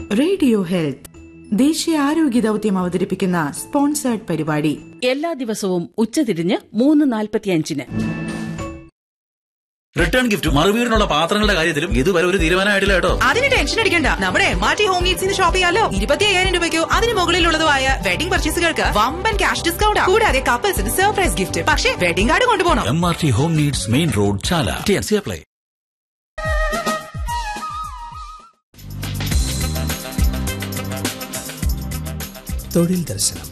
radio health ദേശീയ ആരോഗ്യ ദൌത്യം അവതരിപ്പിക്കുന്ന സ്പോൺസേർഡ് പരിപാടി എല്ലാ ദിവസവും ഉച്ചതിരിഞ്ഞ് മൂന്ന് നാൽപ്പത്തിയഞ്ചിന് റിട്ടേൺ ഗിഫ്റ്റ് മറുവീടിനുള്ള പാത്രങ്ങളുടെ കാര്യത്തിലും ഇതുവരെ ഒരു തീരുമാനമായിട്ടില്ല കേട്ടോ അതിന് ടെൻഷൻ അടിക്കണ്ട നമ്മുടെ മാറ്റി ഹോം നീഡ്സിന് ഷോപ്പ് ചെയ്യാലോ ഇരുപത്തി അയ്യായിരം രൂപയ്ക്കോ അതിന് മുകളിലുള്ളതുമായ വെഡിംഗ് പർച്ചേസുകൾക്ക് വമ്പൻ ക്യാഷ് ഡിസ്കൗണ്ട് കൂടാതെ കപ്പിൾസിന് സർപ്രൈസ് ഗിഫ്റ്റ് പക്ഷേ വെഡിംഗ് കാർഡ് കൊണ്ടുപോകണം M R T home needs main road Chala T N C apply തൊഴിൽ ദർശനം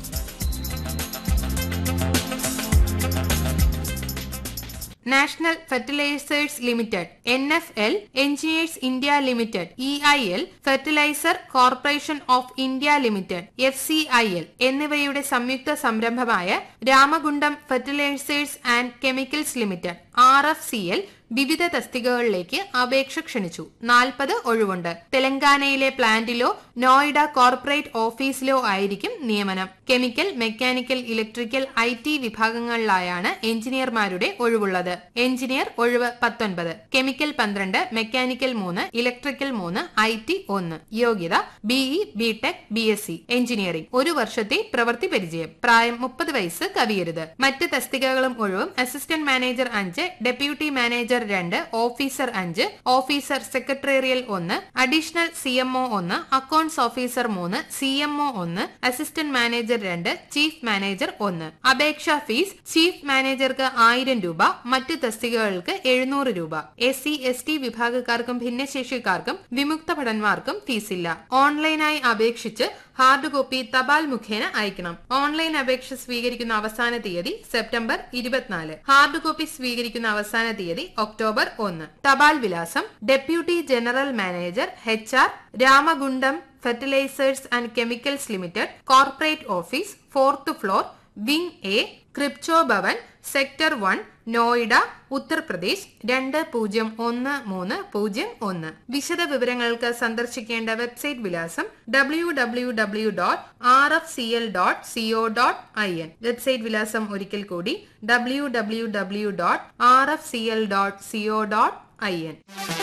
National Fertilizers Limited N F L Engineers India Limited E I L Fertilizer Corporation of India Limited F C I L എന്നിവയുടെ സംയുക്ത സംരംഭമായ Ramagundam Fertilizers and Chemicals Limited R F C L വിവിധ തസ്തികകളിലേക്ക് അപേക്ഷ ക്ഷണിച്ചു നാൽപ്പത് ഒഴിവുണ്ട് തെലങ്കാനയിലെ പ്ലാന്റിലോ നോയിഡ കോർപ്പറേറ്റ് ഓഫീസിലോ ആയിരിക്കും നിയമനം chemical mechanical electrical I T വിഭാഗങ്ങളിലായാണ് എഞ്ചിനീയർമാരുടെ ഒഴിവുള്ളത് എഞ്ചിനീയർ ഒഴിവ് പത്തൊൻപത് കെമിക്കൽ പന്ത്രണ്ട് മെക്കാനിക്കൽ മൂന്ന് ഇലക്ട്രിക്കൽ മൂന്ന് ഐ ടി ഒന്ന് യോഗ്യത B E B Tech B S C engineering ഒരു വർഷത്തെ പ്രവൃത്തി പരിചയം പ്രായം മുപ്പത് വയസ്സ് കവിയരുത് മറ്റ് തസ്തികകളും ഒഴിവും അസിസ്റ്റന്റ് മാനേജർ അഞ്ച് ഡെപ്യൂട്ടി മാനേജർ രണ്ട് ഓഫീസർ അഞ്ച് ഓഫീസർ സെക്രട്ടേറിയൽ ഒന്ന് അഡീഷണൽ സി എംഒ ഒന്ന് അക്കൌണ്ട്സ് ഓഫീസർ മൂന്ന് സി എംഒ ഒന്ന് അസിസ്റ്റന്റ് മാനേജർ രണ്ട് ചീഫ് മാനേജർ ഒന്ന് അപേക്ഷാ ഫീസ് ചീഫ് മാനേജർക്ക് ആയിരം രൂപ മറ്റു തസ്തികകൾക്ക് എഴുന്നൂറ് രൂപ എസ് സി എസ് ടി വിഭാഗക്കാർക്കും ഭിന്നശേഷിക്കാർക്കും വിമുക്ത ഭടന്മാർക്കും ഫീസില്ല ഓൺലൈനായി അപേക്ഷിച്ച് ഹാർഡ് കോപ്പി തപാൽ മുഖേന അയക്കണം ഓൺലൈൻ അപേക്ഷ സ്വീകരിക്കുന്ന അവസാന തീയതി സെപ്റ്റംബർ ഇരുപത്തിനാല് ഹാർഡ് കോപ്പി സ്വീകരിക്കുന്ന അവസാന തീയതി ഒക്ടോബർ ഒന്ന് തപാൽ വിലാസം deputy general manager H R Ramagundam Fertilizers and Chemicals Limited corporate office fourth floor wing A Kribhco Bhawan sector one Noida Uttar Pradesh രണ്ട് പൂജ്യം ഒന്ന് മൂന്ന് പൂജ്യം ഒന്ന് വിശദ വിവരങ്ങൾക്ക് സന്ദർശിക്കേണ്ട വെബ്സൈറ്റ് വിലാസം W W W dot R F C L dot C O dot I N website വിലാസം ഒരിക്കൽ കൂടി W W W dot R F C L dot C O dot I N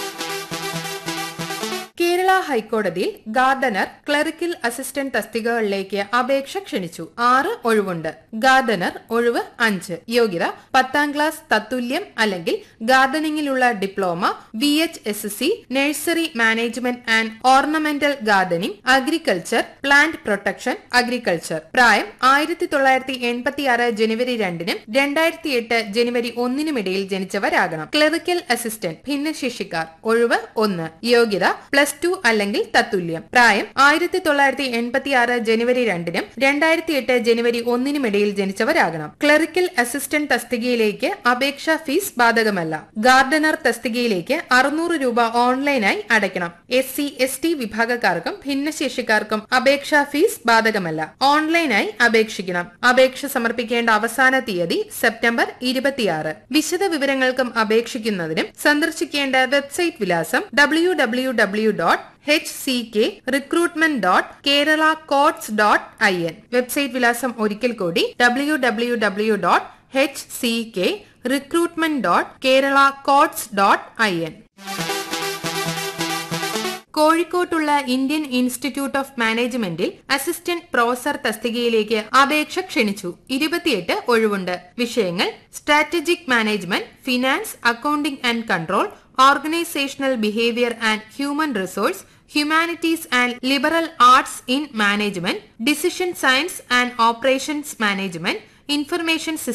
Kerala ഹൈക്കോടതിയിൽ ഗാർഡനർ ക്ലറിക്കൽ അസിസ്റ്റന്റ് തസ്തികകളിലേക്ക് അപേക്ഷ ക്ഷണിച്ചു ആറ് ഒഴിവുണ്ട് Gardner ഒഴിവ് അഞ്ച് യോഗ്യത പത്താം ക്ലാസ് തത്തുല്യം അല്ലെങ്കിൽ ഗാർഡനിങ്ങിലുള്ള diploma V H S S C nursery management and ornamental gardening agriculture plant protection agriculture പ്രായം ആയിരത്തി തൊള്ളായിരത്തി എൺപത്തി ആറ് ജനുവരി രണ്ടിനും രണ്ടായിരത്തി എട്ട് ജനുവരി ഒന്നിനും ഇടയിൽ ജനിച്ചവരാകണം ക്ലറിക്കൽ അസിസ്റ്റന്റ് ഭിന്നശേഷിക്കാർ ഒഴിവ് ഒന്ന് യോഗ്യത പ്ലസ് ടു അല്ലെങ്കിൽ തത്തുല്യം പ്രായം ആയിരത്തി തൊള്ളായിരത്തി എൺപത്തി ആറ് ജനുവരി രണ്ടിനും രണ്ടായിരത്തി എട്ട് ജനുവരി ഒന്നിനും ഇടയിൽ ജനിച്ചവരാകണം ക്ലറിക്കൽ അസിസ്റ്റന്റ് തസ്തികയിലേക്ക് അപേക്ഷാ ഫീസ് ബാധകമല്ല ഗാർഡനർ തസ്തികയിലേക്ക് അറുന്നൂറ് രൂപ ഓൺലൈനായി അടയ്ക്കണം എസ് സി എസ് ടി വിഭാഗക്കാർക്കും ഭിന്നശേഷിക്കാർക്കും അപേക്ഷാ ഫീസ് ബാധകമല്ല ഓൺലൈനായി അപേക്ഷിക്കണം അപേക്ഷ സമർപ്പിക്കേണ്ട അവസാന തീയതി സെപ്റ്റംബർ ഇരുപത്തിയാറ് വിശദ വിവരങ്ങൾക്കും അപേക്ഷിക്കുന്നതിനും സന്ദർശിക്കേണ്ട വെബ്സൈറ്റ് വിലാസം W W W dot H C K recruitment dot Kerala courts dot I N website വിലാസം ഒരിക്കൽ കൂടി W W W dot H C K recruitment dot Kerala courts dot I N കോഴിക്കോട്ടുള്ള ഇന്ത്യൻ ഇൻസ്റ്റിറ്റ്യൂട്ട് ഓഫ് മാനേജ്മെന്റിൽ assistant professor തസ്തികയിലേക്ക് അപേക്ഷ ക്ഷണിച്ചു ഇരുപത്തിയെട്ട് ഒഴിവുണ്ട് വിഷയങ്ങൾ strategic management finance accounting and control organisational behaviour and human resource humanities and liberal arts in management decision science and operations management information